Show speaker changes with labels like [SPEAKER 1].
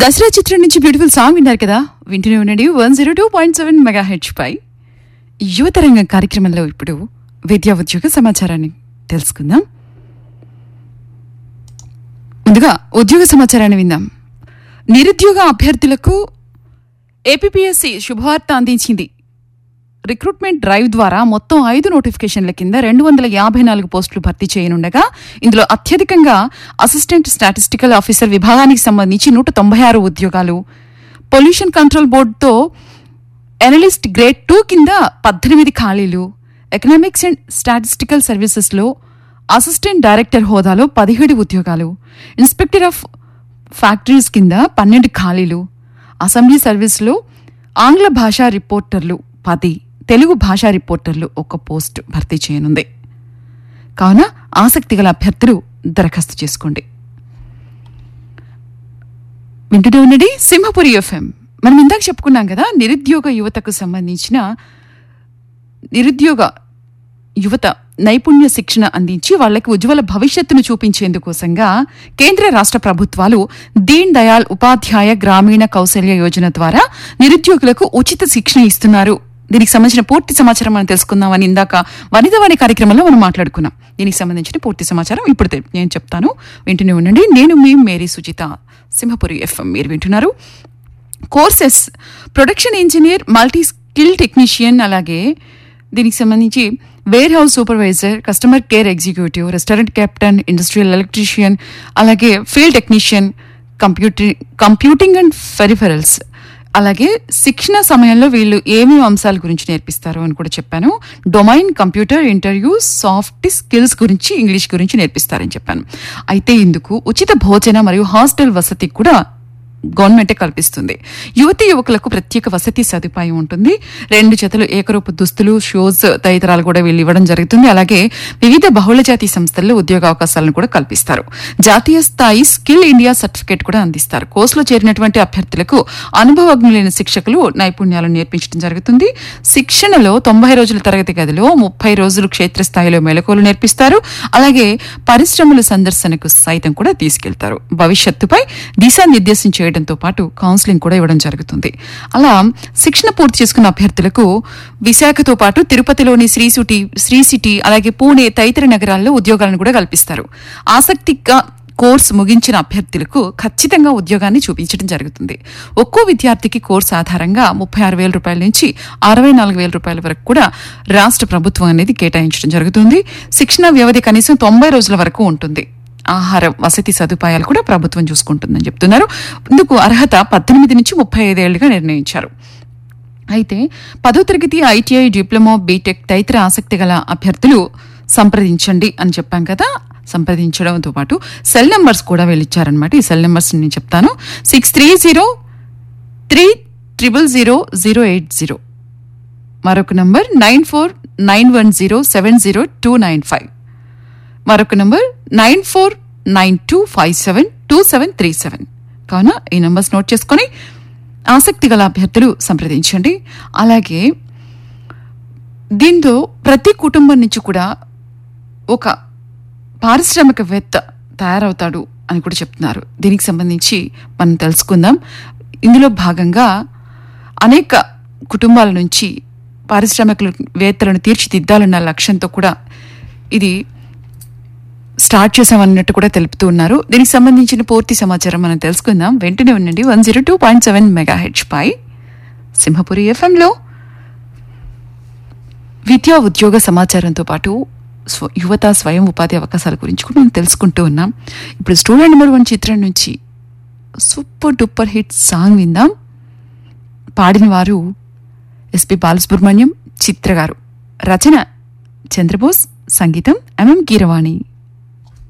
[SPEAKER 1] దసరా చిత్రం నుంచి beautiful song విన్నారు కదా వింటూనే ఉండండి one zero two point seven megahertz పై యువతరంగం కార్యక్రమంలో ఇప్పుడు విద్యా ఉద్యోగ సమాచారాన్ని తెలుసుకుందాం ముందుగా ఉద్యోగ సమాచారాన్ని విందాం నిరుద్యోగ అభ్యర్థులకు ఏపీఎస్సి శుభవార్త అందించింది రిక్రూట్మెంట్ డ్రైవ్ ద్వారా మొత్తం ఐదు నోటిఫికేషన్ల కింద రెండు వందల యాభై నాలుగు పోస్టులు భర్తీ చేయనుండగా ఇందులో అత్యధికంగా అసిస్టెంట్ స్టాటిస్టికల్ ఆఫీసర్ విభాగానికి సంబంధించి నూట తొంభై ఆరు ఉద్యోగాలు పొల్యూషన్ కంట్రోల్ బోర్డుతో ఎనలిస్ట్ గ్రేడ్ టూ కింద పద్దెనిమిది ఖాళీలు ఎకనామిక్స్ అండ్ స్టాటిస్టికల్ సర్వీసెస్లో అసిస్టెంట్ డైరెక్టర్ హోదాలో పదిహేడు ఉద్యోగాలు ఇన్స్పెక్టర్ ఆఫ్ ఫ్యాక్టరీస్ కింద పన్నెండు ఖాళీలు అసెంబ్లీ సర్వీస్లో ఆంగ్ల భాషా రిపోర్టర్లు పది తెలుగు భాషా రిపోర్టర్లు ఒక పోస్ట్ భర్తీ చేయనుంది కావున ఆసక్తి గల అభ్యర్థులు దరఖాస్తు చేసుకోండి వింటూనే ఉండండి సింహపురి ఎఫ్ఎం మనం ఇందాక చెప్పుకున్నాం కదా నిరుద్యోగ యువతకు సంబంధించిన నిరుద్యోగ యువత నైపుణ్య శిక్షణ అందించి వాళ్ళకి ఉజ్వల భవిష్యత్తును చూపించేందుకోసంగా కేంద్ర రాష్ట్ర ప్రభుత్వాలు దీన్ దయాల్ ఉపాధ్యాయ గ్రామీణ కౌశల్య యోజన ద్వారా నిరుద్యోగులకు ఉచిత శిక్షణ ఇస్తున్నారు దీనికి సంబంధించిన పూర్తి సమాచారం మనం తెలుసుకుందామని ఇందాక వనితవాణి కార్యక్రమంలో మనం మాట్లాడుకున్నాం దీనికి సంబంధించిన పూర్తి సమాచారం ఇప్పుడు తె- నేను చెప్తాను వింటూనే ఉండండి నేను మీ మేరీ సుజిత సింహపురి ఎఫ్ఎం మీరు వింటున్నారు courses production engineer multi skill technician అలాగే దీనికి సంబంధించి warehouse supervisor customer care executive restaurant captain industrial electrician అలాగే field technician computer computing and peripherals అలాగే శిక్షణ సమయంలో వీళ్ళు ఏమేమి అంశాల గురించి నేర్పిస్తారు అని కూడా చెప్పాను domain computer interview soft skills గురించి ఇంగ్లీష్ గురించి నేర్పిస్తారని చెప్పాను అయితే ఇందుకు ఉచిత భోజన మరియు హాస్టల్ వసతి కూడా గవర్నమెంటే కల్పిస్తుంది యువతి యువకులకు ప్రత్యేక వసతి సదుపాయం ఉంటుంది రెండు జతలు ఏకరూప దుస్తులు షూస్ తదితరాలు కూడా వీళ్ళు ఇవ్వడం జరుగుతుంది అలాగే వివిధ బహుళజాతి సంస్థల్లో ఉద్యోగ అవకాశాలను కూడా కల్పిస్తారు జాతీయ స్థాయి స్కిల్ ఇండియా సర్టిఫికేట్ కూడా అందిస్తారు కోర్సులో చేరినటువంటి అభ్యర్థులకు అనుభవజ్ఞులైన శిక్షకులు నైపుణ్యాలను నేర్పించడం జరుగుతుంది శిక్షణలో తొంభై రోజుల తరగతి గదిలో ముప్పై రోజులు క్షేత్రస్థాయిలో మెలకువలు నేర్పిస్తారు అలాగే పరిశ్రమల సందర్శనకు సైతం కూడా తీసుకెళ్తారు భవిష్యత్తుపై దిశానిర్దేశం చేయడంతో పాటు కౌన్సిలింగ్ కూడా ఇవ్వడం జరుగుతుంది అలా శిక్షణ పూర్తి చేసుకున్న అభ్యర్థులకు విశాఖతో పాటు తిరుపతిలోని శ్రీ సిటీ శ్రీ సిటీ అలాగే పూణే తదితర నగరాల్లో ఉద్యోగాలను కూడా కల్పిస్తారు ఆసక్తిగా కోర్సు ముగించిన అభ్యర్థులకు ఖచ్చితంగా ఉద్యోగాన్ని చూపించడం జరుగుతుంది ఒక్కో విద్యార్థికి కోర్సు ఆధారంగా ముప్పై ఆరు వేల రూపాయల నుంచి అరవై నాలుగు వేల రూపాయల వరకు కూడా రాష్ట్ర ప్రభుత్వం అనేది కేటాయించడం జరుగుతుంది శిక్షణ వ్యవధి కనీసం తొంభై రోజుల వరకు ఉంటుంది ఆహారం వసతి సదుపాయాలు కూడా ప్రభుత్వం చూసుకుంటుందని చెప్తున్నారు ఇందుకు అర్హత పద్దెనిమిది నుంచి ముప్పై ఐదేళ్లుగా నిర్ణయించారు అయితే పదో తరగతి ఐటీఐ డిప్లొమా బీటెక్ తదితర ఆసక్తి గల అభ్యర్థులు సంప్రదించండి అని చెప్పాం కదా సంప్రదించడంతో పాటు సెల్ నెంబర్స్ కూడా వెళ్ళిచ్చారనమాట ఈ సెల్ నెంబర్స్ నేను చెప్తాను six three zero three triple zero zero eight zero మరొక number nine four nine one zero seven zero two nine five మరొక number nine four nine two five seven two seven three seven కావున ఈ numbers note చేసుకొని ఆసక్తి గల అభ్యర్థులు సంప్రదించండి అలాగే దీంతో ప్రతి కుటుంబం నుంచి కూడా ఒక పారిశ్రామికవేత్త తయారవుతాడు అని కూడా చెప్తున్నారు దీనికి సంబంధించి మనం తెలుసుకుందాం ఇందులో భాగంగా అనేక కుటుంబాల నుంచి పారిశ్రామికవేత్తలను తీర్చిదిద్దాలన్న లక్ష్యంతో కూడా ఇది స్టార్ట్ చేసామన్నట్టు కూడా తెలుపుతూ ఉన్నారు దీనికి సంబంధించిన పూర్తి సమాచారం మనం తెలుసుకుందాం వెంటనే ఉండండి one zero two point seven megahertz పై సింహపురి ఎఫ్ఎంలో విద్యా ఉద్యోగ సమాచారంతో పాటు స్వ యువత స్వయం ఉపాధి అవకాశాల గురించి కూడా మనం తెలుసుకుంటూ ఉన్నాం ఇప్పుడు స్టూడెంట్ నెంబర్ వన్ చిత్రం నుంచి సూపర్ డూపర్ హిట్ సాంగ్ విందాం పాడిన వారు ఎస్పి బాలసుబ్రహ్మణ్యం చిత్ర గారు రచన చంద్రబోస్ సంగీతం ఎంఎం కీరవాణి